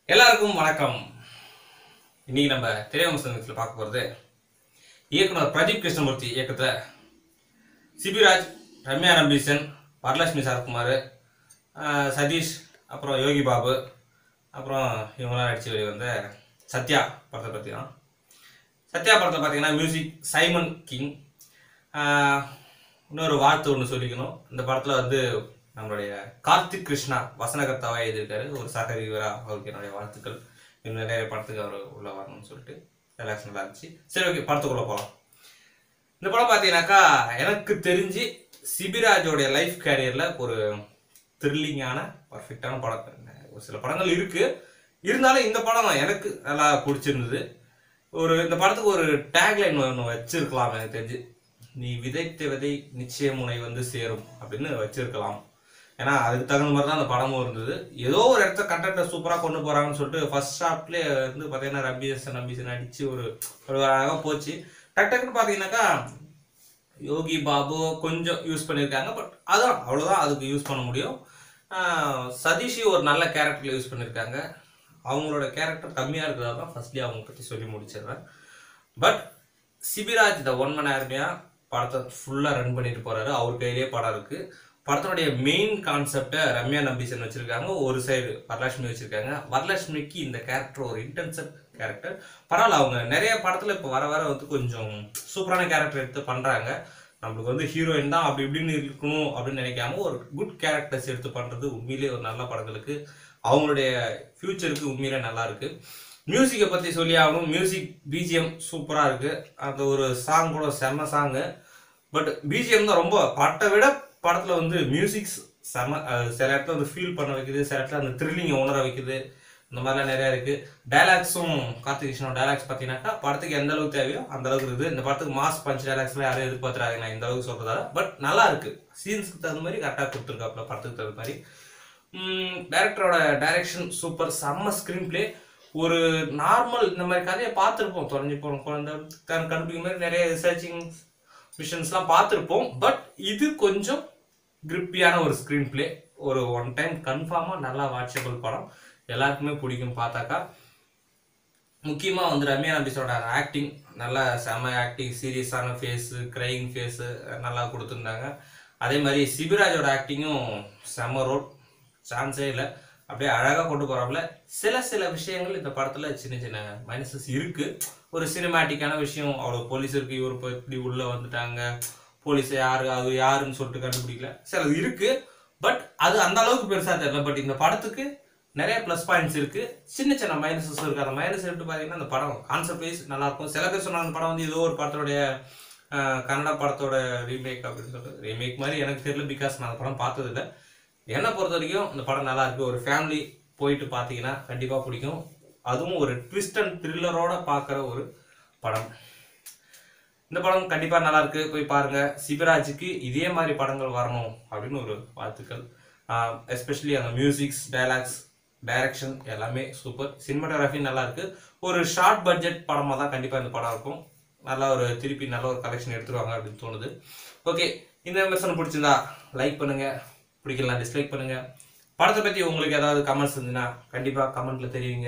எல்லாருக்கும் வணக்கம் இன்னைக்கு நம்ம திரைவம்சத்தில் பார்க்க போகிறது இயக்குனர் பிரதீப் கிருஷ்ணமூர்த்தி இயக்கத்தில் சிபிராஜ் ரம்யா நம்பீசன் வரலட்சுமி சரத்குமார் ஆஹ், சதீஷ் அப்புறம் யோகி பாபு அப்புறம் இவங்களாம் நடிச்சு வெளிவந்த சத்யா படத்தை பற்றி தான் சத்யா படத்தை பார்த்தீங்கன்னா மியூசிக் சைமன் கிங் ஆஹ், இன்னொரு வாழ்த்து ஒன்று சொல்லிக்கணும் இந்த படத்தில் வந்து நம்மளுடைய கார்த்திக் கிருஷ்ணா வசனகர்த்தாவா எழுதியிருக்காரு ஒரு சகரிவரா அவருக்கு என்னுடைய வாழ்த்துக்கள் இன்னும் நிறைய படத்துக்கு அவர் உள்ள வரணும்னு சொல்லிட்டு ரிலாக்ஸ் நல்லா இருந்துச்சு சரி ஓகே படத்துக்குள்ள போகலாம் இந்த படம் பார்த்தீங்கன்னாக்கா எனக்கு தெரிஞ்சு சிபிராஜோடைய லைஃப் கேரியரில் ஒரு த்ரில்லிங்கான பர்ஃபெக்டான படம் ஒரு சில படங்கள் இருக்கு இருந்தாலும் இந்த படம் எனக்கு நல்லா பிடிச்சிருந்தது ஒரு இந்த படத்துக்கு ஒரு டேக்லைன் ஒன்று வச்சிருக்கலாம் எனக்கு தெரிஞ்சு நீ விதைத்த விதை நிச்சயம் உனை வந்து சேரும் அப்படின்னு வச்சிருக்கலாம் ஏன்னா அதுக்கு தகுந்த மாதிரி தான் அந்த படமும் இருந்தது ஏதோ ஒரு இடத்த கண்டென்ட்டை சூப்பராக கொண்டு போகிறாங்கன்னு சொல்லிட்டு ஃபர்ஸ்ட் ஷாப்லேயே வந்து பார்த்தீங்கன்னா ரம்பியசன் நம்பிசன் அடித்து ஒரு ஒரு அழகாக போச்சு டக் டக்குன்னு பார்த்தீங்கன்னாக்கா யோகி பாபு கொஞ்சம் யூஸ் பண்ணியிருக்காங்க பட் அதான் அவ்வளோதான் அதுக்கு யூஸ் பண்ண முடியும் ஆஹ் சதீஷி ஒரு நல்ல கேரக்டரில் யூஸ் பண்ணியிருக்காங்க அவங்களோட கேரக்டர் கம்மியாக இருக்கிறதா தான் ஃபர்ஸ்ட்லேயே அவங்க பற்றி சொல்லி முடிச்சிடுறேன் பட் சிபிராஜ் இந்த ஒன் மணி நேரமையாக படத்தை ஃபுல்லாக ரன் பண்ணிட்டு போறாரு அவர் கையிலேயே படம் இருக்கு படத்தினுடைய மெயின் கான்செப்டை ரம்யா நம்பீசன் வச்சிருக்காங்க ஒரு சைடு வரலட்சுமி வச்சிருக்காங்க வரலட்சுமிக்கு இந்த கேரக்டர் ஒரு இன்டென்சிவ் கேரக்டர் பரவாயில்ல அவங்க நிறைய படத்துல இப்போ வர வர வந்து கொஞ்சம் சூப்பரான கேரக்டர் எடுத்து பண்றாங்க நம்மளுக்கு வந்து ஹீரோயின் தான் அப்படி இப்படின்னு இருக்கணும் அப்படின்னு நினைக்காம ஒரு குட் கேரக்டர்ஸ் எடுத்து பண்றது உண்மையிலேயே ஒரு நல்ல படங்களுக்கு அவங்களுடைய ஃபியூச்சருக்கு உண்மையிலே நல்லா இருக்கு மியூசிக்கை பற்றி சொல்லி ஆகணும் மியூசிக் பிஜிஎம் சூப்பராக இருக்கு அந்த ஒரு சாங் கூட செம்ம சாங்கு பட் பிஜிஎம் தான் ரொம்ப பட்டை விட படத்தில் வந்து மியூசிக்ஸ் செம அஹ் சில இடத்துல வந்து ஃபீல் பண்ண வைக்குது சில இடத்துல அந்த த்ரில்லிங்கை உணர வைக்குது இந்த மாதிரிலாம் நிறையா இருக்கு டைலாக்ஸும் கார்த்திக் கிருஷ்ணன் டைலாக்ஸ் பார்த்தீங்கன்னாக்கா படத்துக்கு எந்த அளவுக்கு தேவையோ அந்த அளவுக்கு இருக்குது இந்த படத்துக்கு மாஸ் பஞ்ச் டைலாக்ஸ்லாம் யாரும் எதிர்பார்த்துறாங்க நான் இந்த அளவுக்கு சொல்றதால பட் நல்லா இருக்கு சீன்ஸ்க்கு தகுந்த மாதிரி கரெக்டாக கொடுத்துருக்காப்புல படத்துக்கு தகுந்த மாதிரி டைரக்டரோட டைரக்ஷன் சூப்பர் செம்ம ஸ்க்ரீன் பிளே ஒரு நார்மல் இந்த மாதிரி கதையை பார்த்துருப்போம் தொலைஞ்சு போன குழந்தை கண் கண்டுபிடிக்க மாதிரி நிறைய ரிசர்ச்சிங் மிஷன்ஸ்லாம் பார்த்துருப்போம் பட் இது கொஞ்சம் கிரிப்பியான ஒரு ஸ்க்ரீன் பிளே ஒரு ஒன் டைம் கன்ஃபார்மாக நல்லா வாட்சபிள் படம் எல்லாருக்குமே பிடிக்கும் பார்த்தாக்கா முக்கியமாக வந்து ரம்யா நம்பிஸோட ஆக்டிங் நல்லா செம ஆக்டிங் சீரியஸான ஃபேஸு க்ரைங் ஃபேஸு நல்லா கொடுத்துருந்தாங்க அதே மாதிரி சிபிராஜோட ஆக்டிங்கும் செம ரோல் சான்ஸே இல்லை அப்படியே அழகாக கொண்டு போகிறாப்புல சில சில விஷயங்கள் இந்த படத்தில் சின்ன சின்ன மைனஸஸ் இருக்கு ஒரு சினிமேட்டிக்கான விஷயம் அவ்வளோ போலீஸ் இருக்கு இவர் இப்போ இப்படி உள்ளே வந்துட்டாங்க போலீஸ் யாரு அது யாருன்னு சொல்லிட்டு கண்டுபிடிக்கல சிலது இருக்கு பட் அது அந்த அளவுக்கு பெருசாக தெரியல பட் இந்த படத்துக்கு நிறைய ப்ளஸ் பாயிண்ட்ஸ் இருக்கு சின்ன சின்ன மைனஸஸ் இருக்கு அந்த மைனஸ் எடுத்து பார்த்தீங்கன்னா அந்த படம் கான்செப்ட் வைஸ் நல்லா இருக்கும் சில பேர் சொன்னாங்க அந்த படம் வந்து ஏதோ ஒரு படத்தோடைய ஆஹ், கன்னட படத்தோட ரீமேக் அப்படின்னு சொல்லிட்டு ரீமேக் மாதிரி எனக்கு தெரியல பிகாஸ் நான் அந்த படம் பார்த்ததில்ல என்னை பொறுத்த வரைக்கும் இந்த படம் நல்லா இருக்கு ஒரு ஃபேமிலி போயிட்டு பார்த்தீங்கன்னா கண்டிப்பாக பிடிக்கும் அதுவும் ஒரு ட்விஸ்ட் அண்ட் த்ரில்லரோட பார்க்குற ஒரு படம் இந்த படம் கண்டிப்பாக நல்லா இருக்கு போய் பாருங்க சிவராஜுக்கு இதே மாதிரி படங்கள் வரணும் அப்படின்னு ஒரு வாழ்த்துக்கள் எஸ்பெஷலி அந்த மியூசிக்ஸ் டைலாக்ஸ் டைரக்ஷன் எல்லாமே சூப்பர் சினிமாட்டோகிராஃபி நல்லா இருக்கு ஒரு ஷார்ட் பட்ஜெட் படமாக தான் கண்டிப்பாக இந்த படம் இருக்கும் நல்லா ஒரு திருப்பி நல்ல ஒரு கலெக்ஷன் எடுத்துருவாங்க அப்படின்னு தோணுது ஓகே இந்த விமர்சனம் பிடிச்சிருந்தா லைக் பண்ணுங்க பிடிக்கலாம் டிஸ்லைக் பண்ணுங்க படத்தை பற்றி உங்களுக்கு ஏதாவது கமெண்ட்ஸ் இருந்துச்சுன்னா கண்டிப்பாக கமெண்ட்ல தெரிவிங்க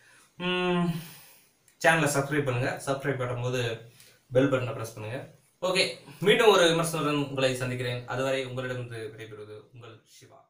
சேனலை சப்ஸ்கிரைப் பண்ணுங்க சப்ஸ்கிரைப் பண்ணும்போது பெல் பட்டனை ப்ரெஸ் பண்ணுங்க ஓகே மீண்டும் ஒரு விமர்சனத்துடன் உங்களை சந்திக்கிறேன் அதுவரை உங்களிடம் விடைபெறுவது உங்கள் சிவா